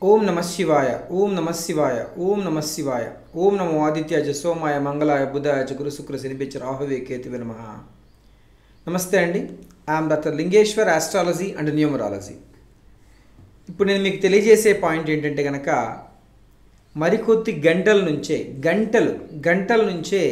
ఓం నమ శివాయ ఓం నమ శివాయ ఓం నమ శివాయ ఓం నమో ఆదిత్యాజ సోమాయ మంగళాయ బుధాయ చ గురు శుక్ర శనిపించ రాహువే కేతువే నమ నమస్తే అండి I'm doctor Lingeshwar astrology and numerology ఇప్పుడు నేను మీకు తెలియజేసే పాయింట్ ఏంటంటే కనుక మరికొద్ది గంటల నుంచే గంటలు గంటల నుంచే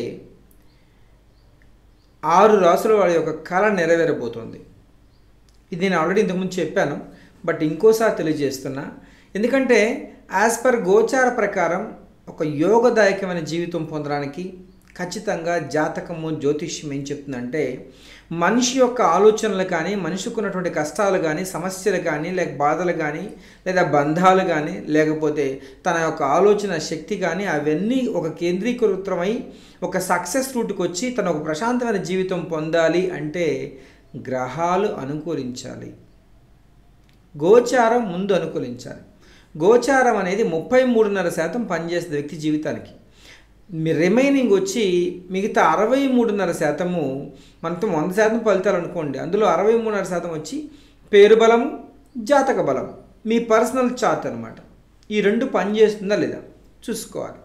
ఆరు రాసుల వారి యొక్క కళ నెరవేరబోతోంది ఇది నేను ఆల్రెడీ ఇంతకుముందు చెప్పాను బట్ ఇంకోసారి తెలియజేస్తున్నా ఎందుకంటే యాజ్ పర్ గోచార ప్రకారం ఒక యోగదాయకమైన జీవితం పొందడానికి ఖచ్చితంగా జాతకము జ్యోతిష్యం ఏం చెప్తుందంటే మనిషి యొక్క ఆలోచనలు కానీ మనిషికి ఉన్నటువంటి కష్టాలు కానీ సమస్యలు కానీ లేక బాధలు కానీ లేదా బంధాలు కానీ లేకపోతే తన యొక్క ఆలోచన శక్తి కానీ అవన్నీ ఒక కేంద్రీకృతమై ఒక సక్సెస్ రూట్కి వచ్చి తన ఒక ప్రశాంతమైన జీవితం పొందాలి అంటే గ్రహాలు అనుకూలించాలి గోచారం ముందు అనుకూలించాలి గోచారం అనేది ముప్పై మూడున్నర శాతం పనిచేస్తుంది వ్యక్తి జీవితానికి మీ రిమైనింగ్ వచ్చి మిగతా అరవై మూడున్నర శాతము మనతో వంద శాతం ఫలితాలు అనుకోండి అందులో అరవై మూడున్నర శాతం వచ్చి పేరు బలం జాతక బలం మీ పర్సనల్ చార్ట్ అనమాట ఈ రెండు పనిచేస్తుందా లేదా చూసుకోవాలి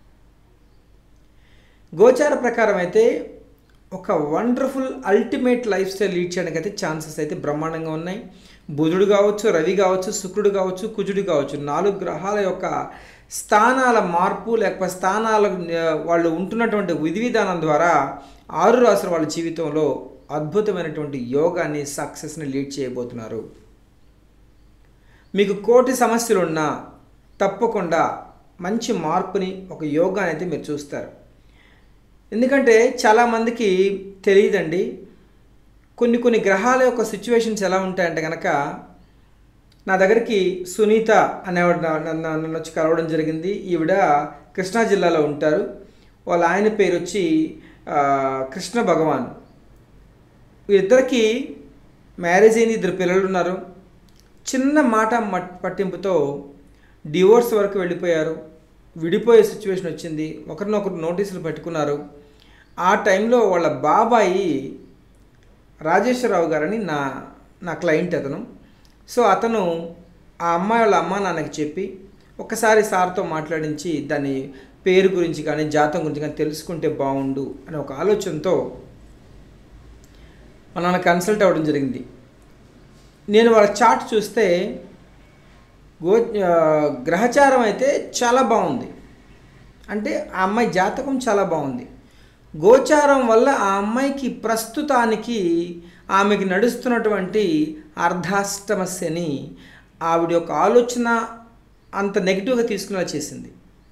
గోచార ప్రకారం అయితే ఒక wonderful ultimate life style lead చేయడానికి అయితే ఛాన్సెస్ అయితే బ్రహ్మాండంగా ఉన్నాయి బుధుడు కావచ్చు రవి కావచ్చు శుక్రుడు కావచ్చు కుజుడు కావచ్చు నాలుగు గ్రహాల యొక్క స్థానాల మార్పు లేకపోతే స్థానాల వాళ్ళు ఉంటున్నటువంటి విధి విధానం ద్వారా ఆరు రాసుల వాళ్ళ జీవితంలో అద్భుతమైనటువంటి యోగాన్ని సక్సెస్ని లీడ్ చేయబోతున్నారు మీకు కోటి సమస్యలున్నా తప్పకుండా మంచి మార్పుని ఒక యోగాని అయితే మీరు చూస్తారు ఎందుకంటే చాలామందికి తెలియదండి కొన్ని కొన్ని గ్రహాల యొక్క సిచ్యువేషన్స్ ఎలా ఉంటాయంటే కనుక నా దగ్గరికి సునీత అనేవాడు నన్ను నన్ను వచ్చి కలవడం జరిగింది ఈవిడ కృష్ణా జిల్లాలో ఉంటారు వాళ్ళ ఆయన పేరు వచ్చి కృష్ణ భగవాన్ వీరిద్దరికి మ్యారేజ్ అయింది ఇద్దరు పిల్లలు ఉన్నారు చిన్న మాట పట్టింపుతో డివోర్స్ వరకు వెళ్ళిపోయారు విడిపోయే సిచ్యువేషన్ వచ్చింది ఒకరినొకరు నోటీసులు పెట్టుకున్నారు ఆ టైంలో వాళ్ళ బాబాయి రాజేశ్వరరావు గారని నా నా క్లయింట్ అతను సో అతను ఆ అమ్మాయి వాళ్ళ అమ్మా నాన్నకి చెప్పి ఒకసారి సార్తో మాట్లాడించి దాని పేరు గురించి కానీ జాతం గురించి కానీ తెలుసుకుంటే బాగుండు అనే ఒక ఆలోచనతో మా నాన్న కన్సల్ట్ అవ్వడం జరిగింది నేను వాళ్ళ చార్ట్ చూస్తే గో గ్రహచారం అయితే చాలా బాగుంది అంటే ఆ అమ్మాయి జాతకం చాలా బాగుంది గోచారం వల్ల ఆ అమ్మాయికి ప్రస్తుతానికి ఆమెకి నడుస్తున్నటువంటి అర్ధాష్టమ శని ఆవిడ యొక్క ఆలోచన అంత నెగిటివ్గా తీసుకునేలా చేసింది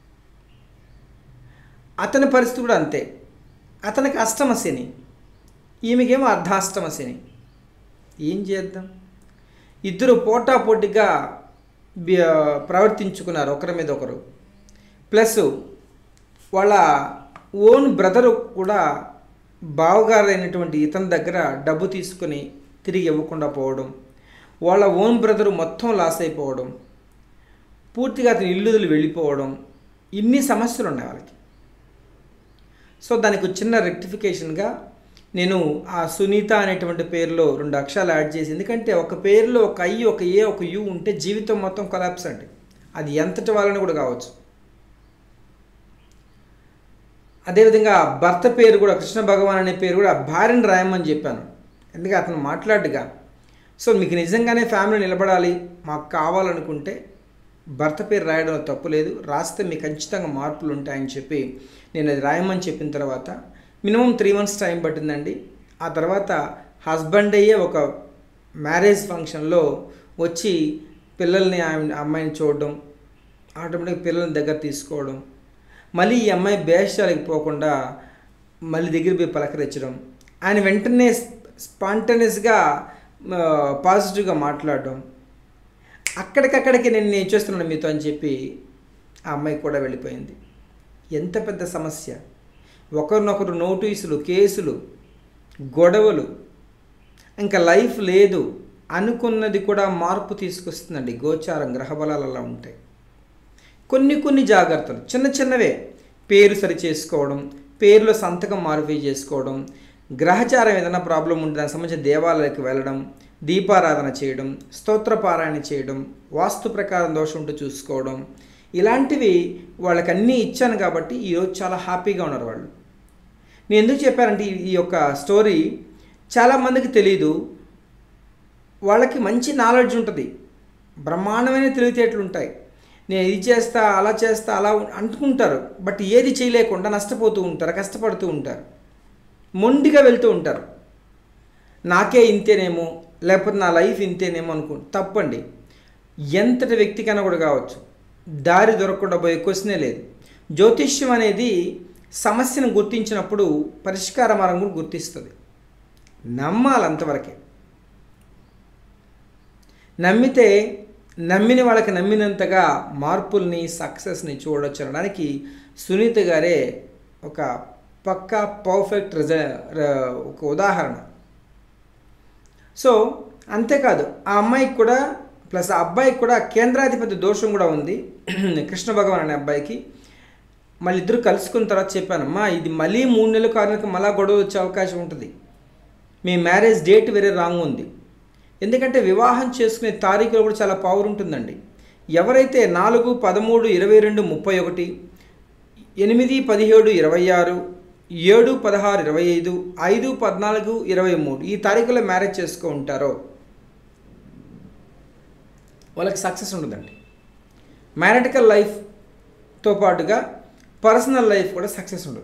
అతని పరిస్థితి కూడా అంతే అతనికి అష్టమ శని ఈమెకేమో అర్ధాష్టమ శని ఏం చేద్దాం ఇద్దరు పోటాపోటీగా ప్రవర్తించుకున్నారు ఒకరి మీద ఒకరు ప్లస్ వాళ్ళ ఓన్ బ్రదరు కూడా బావగారైనటువంటి ఇతని దగ్గర డబ్బు తీసుకుని తిరిగి ఇవ్వకుండా పోవడం వాళ్ళ ఓన్ బ్రదరు మొత్తం లాస్ అయిపోవడం పూర్తిగా అతని ఇల్లుదులు వెళ్ళిపోవడం ఇన్ని సమస్యలు ఉన్నాయి వాళ్ళకి సో దానికి చిన్న రెక్టిఫికేషన్గా నేను ఆ సునీత అనేటువంటి పేరులో రెండు అక్షరాలు యాడ్ చేసి ఎందుకంటే ఒక పేరులో ఒక ఐ ఒక ఏ ఒక యు ఉంటే జీవితం మొత్తం కొలాప్స్ అండి అది ఎంతటి వాళ్ళని కూడా కావచ్చు అదేవిధంగా భర్త పేరు కూడా కృష్ణ భగవాన్ అనే పేరు కూడా భార్యను రాయమని చెప్పాను ఎందుకంటే అతను మాట్లాడుగా సో మీకు నిజంగానే ఫ్యామిలీ నిలబడాలి మాకు కావాలనుకుంటే భర్త పేరు రాయడం తప్పు లేదు రాస్తే మీకు ఖచ్చితంగా మార్పులు ఉంటాయని చెప్పి నేను అది రాయమని చెప్పిన తర్వాత మినిమం త్రీ మంత్స్ టైం పట్టిందండి ఆ తర్వాత హస్బెండ్ అయ్యే ఒక మ్యారేజ్ ఫంక్షన్లో వచ్చి పిల్లల్ని ఆమె అమ్మాయిని చూడడం ఆటోమేటిక్ పిల్లల్ని దగ్గర తీసుకోవడం మళ్ళీ ఈ అమ్మాయి బేషాలకి పోకుండా మళ్ళీ దగ్గర పోయి పలకరించడం ఆయన వెంటనే స్పాంటనియస్గా పాజిటివ్గా మాట్లాడడం అక్కడికక్కడికి నేను నేను చేస్తున్నాను మీతో అని చెప్పి ఆ అమ్మాయి కూడా వెళ్ళిపోయింది ఎంత పెద్ద సమస్య ఒకరినొకరు నోటీసులు కేసులు గొడవలు ఇంకా లైఫ్ లేదు అనుకున్నది కూడా మార్పు తీసుకొస్తుందండి గోచారం గ్రహబలాలు అలా ఉంటాయి కొన్ని కొన్ని జాగ్రత్తలు చిన్న చిన్నవే పేరు సరి చేసుకోవడం పేరులో సంతకం మారిఫై చేసుకోవడం గ్రహచారం ఏదైనా ప్రాబ్లం ఉంటే దానికి సంబంధించిన దేవాలయాలకు వెళ్ళడం దీపారాధన చేయడం స్తోత్రపారాయణ చేయడం వాస్తు ప్రకారం దోషం ఉంటూ చూసుకోవడం ఇలాంటివి వాళ్ళకి అన్నీ ఇచ్చాను కాబట్టి ఈరోజు చాలా హ్యాపీగా ఉన్నారు వాళ్ళు నేను ఎందుకు చెప్పానంటే ఈ- ఈ యొక్క స్టోరీ చాలామందికి తెలియదు వాళ్ళకి మంచి నాలెడ్జ్ ఉంటుంది బ్రహ్మాండమైన తెలివితేటలు ఉంటాయి నేను ఇది చేస్తా అలా చేస్తా అలా ఉం- అనుకుంటారు బట్ ఏది చేయలేకుండా నష్టపోతూ ఉంటారు కష్టపడుతూ ఉంటారు మొండిగా వెళ్తూ ఉంటారు నాకే ఇంతేనేమో లేకపోతే నా లైఫ్ ఇంతేనేమో అనుకో తప్పండి ఎంతటి వ్యక్తికైనా కూడా కావచ్చు దారి దొరకకుండా పోయే క్వశ్చనే లేదు జ్యోతిష్యం అనేది సమస్యను గుర్తించినప్పుడు పరిష్కార మార్గం కూడా గుర్తిస్తుంది నమ్మాలి అంతవరకే నమ్మితే నమ్మిన వాళ్ళకి నమ్మినంతగా మార్పుల్ని సక్సెస్ని చూడొచ్చు అనడానికి సునీత గారే ఒక పక్కా పర్ఫెక్ట్ రిజ ర- ఒక ఉదాహరణ సో అంతేకాదు ఆ అమ్మాయికి కూడా ప్లస్ ఆ అబ్బాయికి కూడా కేంద్రాధిపతి దోషం కూడా ఉంది కృష్ణ భగవాన్ అనే అబ్బాయికి మళ్ళీ ఇద్దరు కలుసుకున్న తర్వాత చెప్పాను అమ్మా ఇది మళ్ళీ మూడు నెలలు కాదు నెలలకు మళ్ళా గొడవ వచ్చే అవకాశం ఉంటుంది మీ మ్యారేజ్ డేట్ వేరే రాంగ్ ఉంది ఎందుకంటే వివాహం చేసుకునే తారీఖులో కూడా చాలా పవర్ ఉంటుందండి ఎవరైతే నాలుగు పదమూడు ఇరవై రెండు ముప్పై ఒకటి ఎనిమిది పదిహేడు ఇరవై ఆరు ఏడు పదహారు ఇరవై ఐదు ఐదు పద్నాలుగు ఇరవై మూడు ఈ తారీఖులో మ్యారేజ్ చేసుకో ఉంటారో వాళ్ళకి సక్సెస్ ఉండదండి మ్యారిటికల్ లైఫ్తో పాటుగా పర్సనల్ లైఫ్ కూడా సక్సెస్ ఉండదు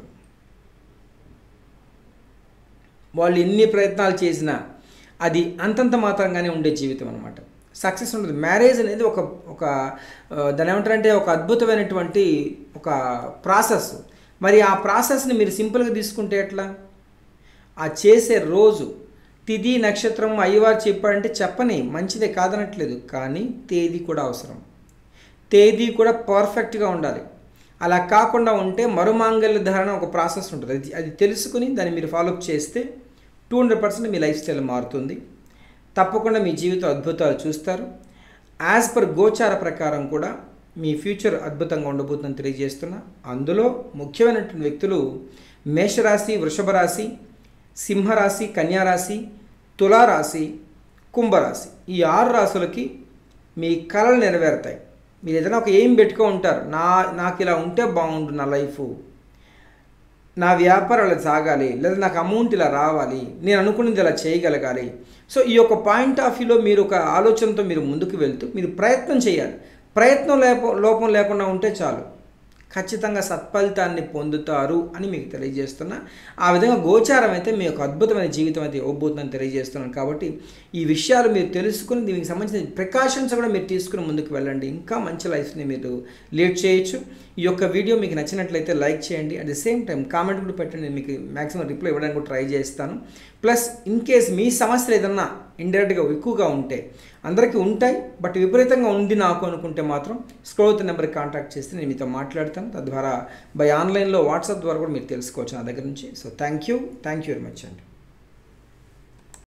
వాళ్ళు ఎన్ని ప్రయత్నాలు చేసినా అది అంతంత మాత్రంగానే ఉండే జీవితం అనమాట సక్సెస్ ఉండదు మ్యారేజ్ అనేది ఒక ఒక ఆ, దాని ఏమంటారంటే ఒక అద్భుతమైనటువంటి ఒక ప్రాసెస్ మరి ఆ ప్రాసెస్ని మీరు సింపుల్గా తీసుకుంటే ఎట్లా ఆ చేసే రోజు తిథి నక్షత్రం అయ్యవారు చెప్పాడంటే చెప్పని మంచిదే కాదనట్లేదు కానీ తేదీ కూడా అవసరం తేదీ కూడా పర్ఫెక్ట్గా ఉండాలి అలా కాకుండా ఉంటే మరుమాంగల్య ధారణ ఒక ప్రాసెస్ ఉంటుంది అది అది తెలుసుకుని దాన్ని మీరు ఫాలోఅప్ చేస్తే టూ హండ్రెడ్ పర్సెంట్ మీ లైఫ్ స్టైల్ మారుతుంది తప్పకుండా మీ జీవిత అద్భుతాలు చూస్తారు యాజ్ పర్ గోచార ప్రకారం కూడా మీ ఫ్యూచర్ అద్భుతంగా ఉండబోతుందని తెలియజేస్తున్నా అందులో ముఖ్యమైనటువంటి వ్యక్తులు మేషరాశి వృషభ రాశి సింహరాశి కన్యారాశి తులారాశి కుంభరాశి ఈ ఆరు రాశులకి మీ కళలు నెరవేరుతాయి మీరు ఏదైనా ఒక ఏం పెట్టుకో ఉంటారు నా నాకు ఇలా ఉంటే బాగుండు నా లైఫ్ నా వ్యాపారాలు సాగాలి లేదా నాకు అమౌంట్ ఇలా రావాలి నేను అనుకున్నది ఇలా చేయగలగాలి సో ఈ యొక్క పాయింట్ ఆఫ్ వ్యూలో మీరు ఒక ఆలోచనతో మీరు ముందుకు వెళ్తూ మీరు ప్రయత్నం చేయాలి ప్రయత్నం లేప లోపం లేకుండా ఉంటే చాలు ఖచ్చితంగా సత్ఫలితాన్ని పొందుతారు అని మీకు తెలియజేస్తున్నా ఆ విధంగా గోచారం అయితే మీ యొక్క అద్భుతమైన జీవితం అయితే ఇవ్వబోతుందని తెలియజేస్తున్నాను కాబట్టి ఈ విషయాలు మీరు తెలుసుకుని దీనికి సంబంధించిన ప్రికాషన్స్ కూడా మీరు తీసుకుని ముందుకు వెళ్ళండి ఇంకా మంచి లైఫ్ని మీరు లీడ్ చేయొచ్చు ఈ యొక్క వీడియో మీకు నచ్చినట్లయితే లైక్ చేయండి at the same time comment కూడా పెట్టండి నేను మీకు మ్యాక్సిమం రిప్లై ఇవ్వడానికి కూడా ట్రై చేస్తాను ప్లస్ ఇన్ కేస్ మీ సమస్యలు ఏదన్నా ఇండైరెక్ట్గా ఎక్కువగా ఉంటే అందరికీ ఉంటాయి బట్ విపరీతంగా ఉంది నాకు అనుకుంటే మాత్రం స్క్రోత్ నెంబర్కి కాంటాక్ట్ చేస్తే నేను మీతో మాట్లాడతాను తద్వారా బై ఆన్లైన్లో వాట్సాప్ ద్వారా కూడా మీరు తెలుసుకోవచ్చు నా దగ్గర నుంచి so thank you thank you very much అండి